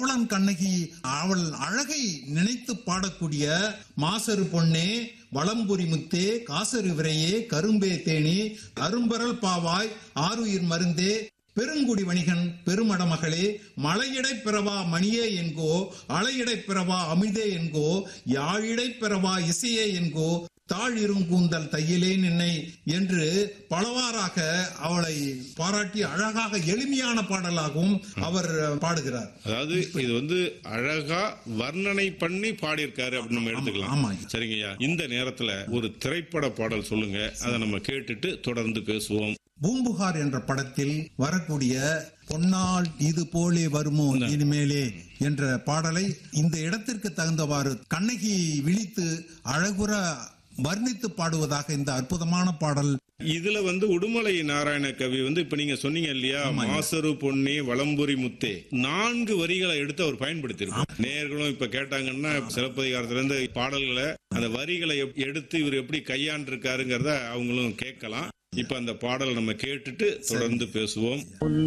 கோவலன் கண்ணகி அவள் அழகை நினைத்து பாடக்கூடிய மாசரு பொன்னே வளம்புரி முத்தே காசரு விரையே கரும்பே தேனி அரும்பரல் பாவாய் ஆருயிர் மருந்தே பெருங்குடி வணிகன் பெருமடமகளே மலையிடை பிறவா மணியே என்கோ அலையிடை பிறவா அமிதே என்கோ யாழிடை பிறவா இசையே என்கோ தாழ் இருங்கூந்தல் தையிலே நின்னை என்று பலவாறாக அவளை பாராட்டி அழகாக எளிமையான பாடலாகவும் அவர் பாடுகிறார் அதாவது இது வந்து அழகா வர்ணனை பண்ணி பாடியிருக்காரு அப்படின்னு நம்ம எடுத்துக்கலாம் ஆமா சரிங்கய்யா இந்த நேரத்துல ஒரு திரைப்பட பாடல் சொல்லுங்க அதை நம்ம கேட்டுட்டு தொடர்ந்து பேசுவோம் பூம்புகார் என்ற படத்தில் வரக்கூடிய பொன்னால் இது போலே வருமோ இனிமேலே என்ற பாடலை இந்த இடத்திற்கு தகுந்தவாறு கண்ணகி விழித்து அழகுற வர்ணித்து பாடுவதாக இந்த அற்புதமான பாடல் இதுல வந்து உடுமலை நாராயண கவி வந்து இப்ப நீங்க சொன்னீங்க இல்லையா மாசரு பொன்னி வளம்புரி முத்தே நான்கு வரிகளை எடுத்து அவர் பயன்படுத்தியிருக்கார் நேர்களும் இப்ப கேட்டாங்கன்னா சிலப்பதிகாரத்துல இருந்து பாடல்களை அந்த வரிகளை எப்- எடுத்து இவர் எப்படி கையாண்டிருக்காருங்கிறத அவங்களும் கேட்கலாம் இப்ப அந்த பாடலை நம்ம கேட்டுட்டு தொடர்ந்து பேசுவோம்